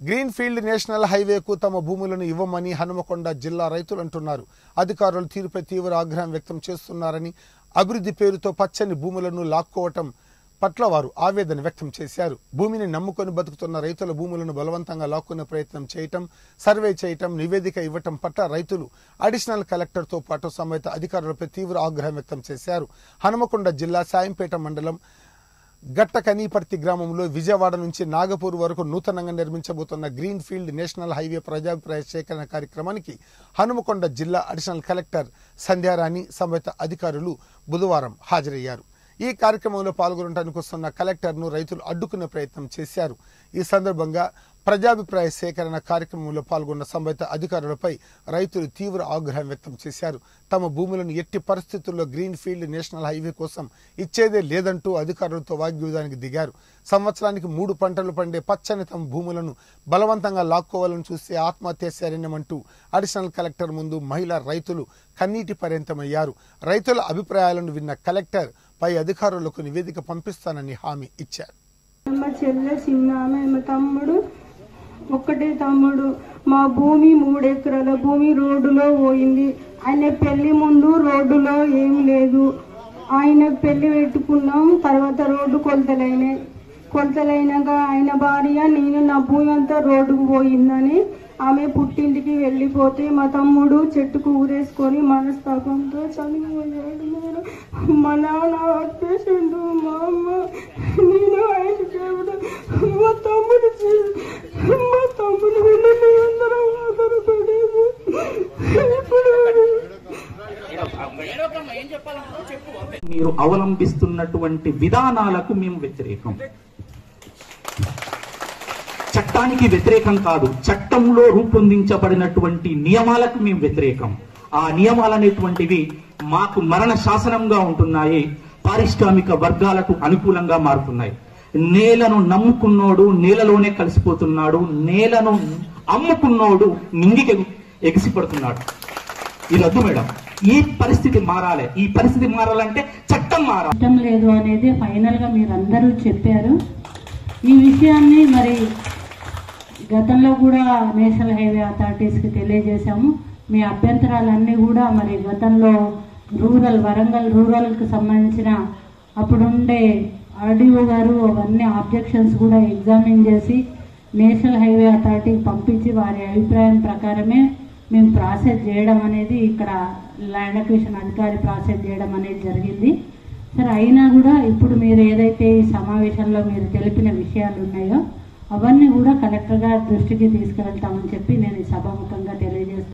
green field national హైవేకు తమ భూములను ఇవ్వమని హనుమకొండ జిల్లా రైతులు అంటున్నారు అధికారులు తీరుపై తీవ్ర ఆగ్రహం వ్యక్తం చేస్తున్నారని అభివృద్ధి పేరుతో పచ్చని భూములను లాక్కోవటం పట్ల వారు ఆవేదన వ్యక్తం చేశారు భూమిని నమ్ముకొని బతుకుతున్న రైతుల భూములను బలవంతంగా లాక్కునే ప్రయత్నం చేయటం సర్వే చేయటం నివేదిక ఇవ్వటం పట్ల రైతులు అడిషనల్ కలెక్టర్తో పాటు సమేత అధికారులపై తీవ్ర ఆగ్రహం వ్యక్తం చేశారు హనుమకొండ జిల్లా సాయంపేట మండలం గట్ట కనీపర్తి గ్రామంలో విజయవాడ నుంచి నాగపూర్ వరకు నూతనంగా నిర్మించబోతున్న గ్రీన్ ఫీల్డ్ నేషనల్ హైవే ప్రజాభిప్రాయ సేకరణ కార్యక్రమానికి హనుమకొండ జిల్లా అడిషనల్ కలెక్టర్ సంధ్యారాణి సమేత అధికారులు బుధవారం హాజరయ్యారు ఈ కార్యక్రమంలో పాల్గొనడానికి వస్తున్న కలెక్టర్ను రైతులు అడ్డుకునే ప్రయత్నం చేశారు ఈ సందర్భంగా ప్రజాభిప్రాయ సేకరణ కార్యక్రమంలో పాల్గొన్న సంబంధిత అధికారులపై రైతులు తీవ్ర ఆగ్రహం వ్యక్తం చేశారు తమ భూములను ఎట్టి పరిస్థితుల్లో గ్రీన్ ఫీల్డ్ నేషనల్ హైవే కోసం ఇచ్చేదే లేదంటూ అధికారులతో వాగ్యుద్ధానికి దిగారు సంవత్సరానికి మూడు పంటలు పండే పచ్చని తమ భూములను బలవంతంగా లాక్కోవాలని చూస్తే ఆత్మహత్య శరణ్యమంటూ అడిషనల్ కలెక్టర్ ముందు మహిళా రైతులు కన్నీటి పర్యంతమయ్యారు రైతుల అభిప్రాయాలను విన్న కలెక్టర్ పై అధికారులకు నివేదిక పంపిస్తానని హామీ ఇచ్చారు మా చెల్లె చిన్న ఆమె మా తమ్ముడు ఒక్కటే తమ్ముడు మా భూమి మూడు ఎకరాల భూమి రోడ్డులో పోయింది ఆయన పెళ్లి ముందు రోడ్డులో ఏం లేదు ఆయన పెళ్లి పెట్టుకున్నాం తర్వాత రోడ్డు కొలతలైనాయి కొలతలైనాక ఆయన భార్య నేను నా భూమి అంతా రోడ్డుకు పోయిందని ఆమె పుట్టింటికి వెళ్ళిపోతే మా తమ్ముడు చెట్టుకు ఊరేసుకొని మనస్తాపంతో చనిపోయాడు మేడం మా నాన్న వచ్చేసిండు మా అమ్మ నేను ఆయన కేవలం మా తమ్ముడు చే- మా తమ్ముడు మీద అందరం ఆధారపడేది ఇప్పుడు మీరు అవలంబిస్తున్నటువంటి విధానాలకు మేము వ్యతిరేకం చట్టానికి వ్యతిరేకం కాదు చట్టంలో రూపొందించబడినటువంటి నియమాలకు మేము వ్యతిరేకం ఆ నియమాలు అనేటువంటివి మాకు మరణ శాసనంగా ఉంటున్నాయి పారిశ్రామిక వర్గాలకు అనుకూలంగా మారుతున్నాయి నేలను నమ్ముకున్నోడు నేలలోనే కలిసిపోతున్నాడు నేలను అమ్ముకున్నోడు నింగికి ఎగిసిపడుతున్నాడు ఇది వద్దు మేడం ఈ పరిస్థితి మారాలి ఈ పరిస్థితి మారాలంటే చట్టం మారాలి ఇష్టం లేదు అనేది ఫైనల్ గా మీరు అందరూ చెప్పారు ఈ విషయాన్ని మరి గతంలో కూడా నేషనల్ హైవే అథారిటీస్ కి తెలియజేశాము మీ అభ్యంతరాలన్నీ కూడా మరి గతంలో రూరల్ వరంగల్ రూరల్ కి సంబంధించిన అప్పుడుండే ఆర్డీఓ గారు అవన్నీ ఆబ్జెక్షన్స్ కూడా ఎగ్జామిన్ చేసి నేషనల్ హైవే అథారిటీకి పంపించి వారి అభిప్రాయం ప్రకారమే మేము ప్రాసెస్ చేయడం అనేది ఇక్కడ ల్యాండ్ అక్విజిషన్ అధికారి ప్రాసెస్ చేయడం అనేది జరిగింది సరే అయినా కూడా ఇప్పుడు మీరు ఏదైతే ఈ సమావేశంలో మీరు తెలిపిన విషయాలు ఉన్నాయో అవన్నీ కూడా కలెక్టర్ గారి దృష్టికి తీసుకెళ్తామని చెప్పి